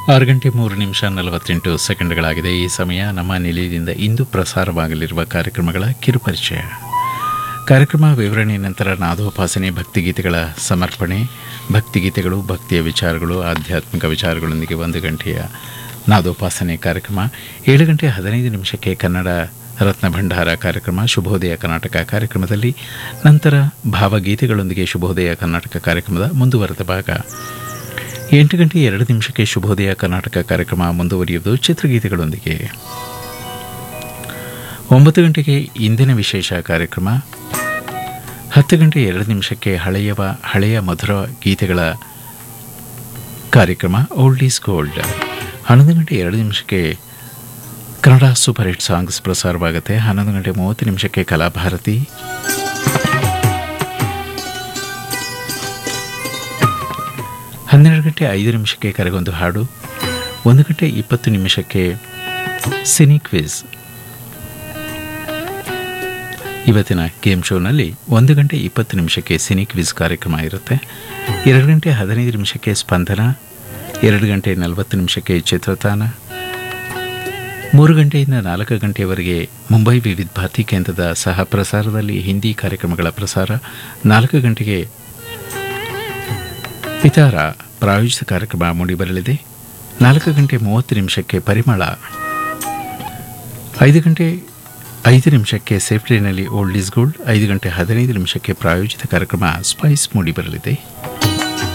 ಆರು ಗಂಟೆ ಮೂರು ನಿಮಿಷ ನಲವತ್ತೆಂಟು ಸೆಕೆಂಡ್ಗಳಾಗಿದೆ ಈ ಸಮಯ ನಮ್ಮ ನಿಲಯದಿಂದ ಇಂದು ಪ್ರಸಾರವಾಗಲಿರುವ ಕಾರ್ಯಕ್ರಮಗಳ ಕಿರುಪರಿಚಯ ಕಾರ್ಯಕ್ರಮ ವಿವರಣೆ ನಂತರ ನಾದೋಪಾಸನೆ ಭಕ್ತಿಗೀತೆಗಳ ಸಮರ್ಪಣೆ ಭಕ್ತಿಗೀತೆಗಳು ಭಕ್ತಿಯ ವಿಚಾರಗಳು ಆಧ್ಯಾತ್ಮಿಕ ವಿಚಾರಗಳೊಂದಿಗೆ ಒಂದು ಗಂಟೆಯ ನಾದೋಪಾಸನೆ ಕಾರ್ಯಕ್ರಮ ಏಳು ಗಂಟೆ ಹದಿನೈದು ನಿಮಿಷಕ್ಕೆ ಕನ್ನಡ ರತ್ನ ಭಂಡಾರ ಕಾರ್ಯಕ್ರಮ ಶುಭೋದಯ ಕರ್ನಾಟಕ ಕಾರ್ಯಕ್ರಮದಲ್ಲಿ ನಂತರ ಭಾವಗೀತೆಗಳೊಂದಿಗೆ ಶುಭೋದಯ ಕರ್ನಾಟಕ ಕಾರ್ಯಕ್ರಮದ ಮುಂದುವರೆದ ಭಾಗ ಎಂಟು ಗಂಟೆ ಎರಡು ನಿಮಿಷಕ್ಕೆ ಶುಭೋದಯ ಕರ್ನಾಟಕ ಕಾರ್ಯಕ್ರಮ ಮುಂದುವರಿಯುವುದು ಚಿತ್ರಗೀತೆಗಳೊಂದಿಗೆ ಒಂಬತ್ತು ಗಂಟೆಗೆ ಇಂದಿನ ವಿಶೇಷ ಕಾರ್ಯಕ್ರಮ ಹತ್ತು ಗಂಟೆ ಎರಡು ನಿಮಿಷಕ್ಕೆ ಹಳೆಯವ ಹಳೆಯ ಮಧುರ ಗೀತೆಗಳ ಕಾರ್ಯಕ್ರಮ ಓಲ್ಡ್ ಈಸ್ ಗೋಲ್ಡ್ ಹನ್ನೊಂದು ಗಂಟೆ ಎರಡು ನಿಮಿಷಕ್ಕೆ ಕನ್ನಡ ಸೂಪರ್ ಹಿಟ್ ಸಾಂಗ್ಸ್ ಪ್ರಸಾರವಾಗುತ್ತೆ ಹನ್ನೊಂದು ಗಂಟೆ ಮೂವತ್ತು ನಿಮಿಷಕ್ಕೆ ಕಲಾಭಾರತಿ ಹನ್ನೆರಡು ಗಂಟೆ ಐದು ನಿಮಿಷಕ್ಕೆ ಕರೆಗೊಂದು ಹಾಡು ಒಂದು ಗಂಟೆ ಇಪ್ಪತ್ತು ನಿಮಿಷಕ್ಕೆ ಸಿನಿ ಕ್ವಿಜ್ ಇವತ್ತಿನ ಗೇಮ್ ಶೋನಲ್ಲಿ ಒಂದು ಗಂಟೆ ಇಪ್ಪತ್ತು ನಿಮಿಷಕ್ಕೆ ಸಿನಿ ಕ್ವಿಜ್ ಕಾರ್ಯಕ್ರಮ ಇರುತ್ತೆ ಎರಡು ಗಂಟೆ ಹದಿನೈದು ನಿಮಿಷಕ್ಕೆ ಸ್ಪಂದನ ಎರಡು ಗಂಟೆ ನಲವತ್ತು ನಿಮಿಷಕ್ಕೆ ಚಿತ್ರತಾನ ಮೂರು ಗಂಟೆಯಿಂದ ನಾಲ್ಕು ಗಂಟೆಯವರೆಗೆ ಮುಂಬೈ ವಿವಿಧ ಭಾರತಿ ಕೇಂದ್ರದ ಸಹ ಪ್ರಸಾರದಲ್ಲಿ ಹಿಂದಿ ಕಾರ್ಯಕ್ರಮಗಳ ಪ್ರಸಾರ ನಾಲ್ಕು ಗಂಟೆಗೆ ಪಿತಾರ ಪ್ರಾಯೋಜಿತ ಕಾರ್ಯಕ್ರಮ ಮೂಡಿಬರಲಿದೆ ನಾಲ್ಕು ಗಂಟೆ ಮೂವತ್ತು ನಿಮಿಷಕ್ಕೆ ಪರಿಮಳ ಐದು ಗಂಟೆ ಐದು ನಿಮಿಷಕ್ಕೆ ಸೇಫ್ಟಿನಲ್ಲಿ ಓಲ್ಡ್ ಈಸ್ ಗೋಲ್ಡ್ ಐದು ಗಂಟೆ ಹದಿನೈದು ನಿಮಿಷಕ್ಕೆ ಪ್ರಾಯೋಜಿತ ಕಾರ್ಯಕ್ರಮ ಸ್ಪೈಸ್ ಮೂಡಿಬರಲಿದೆ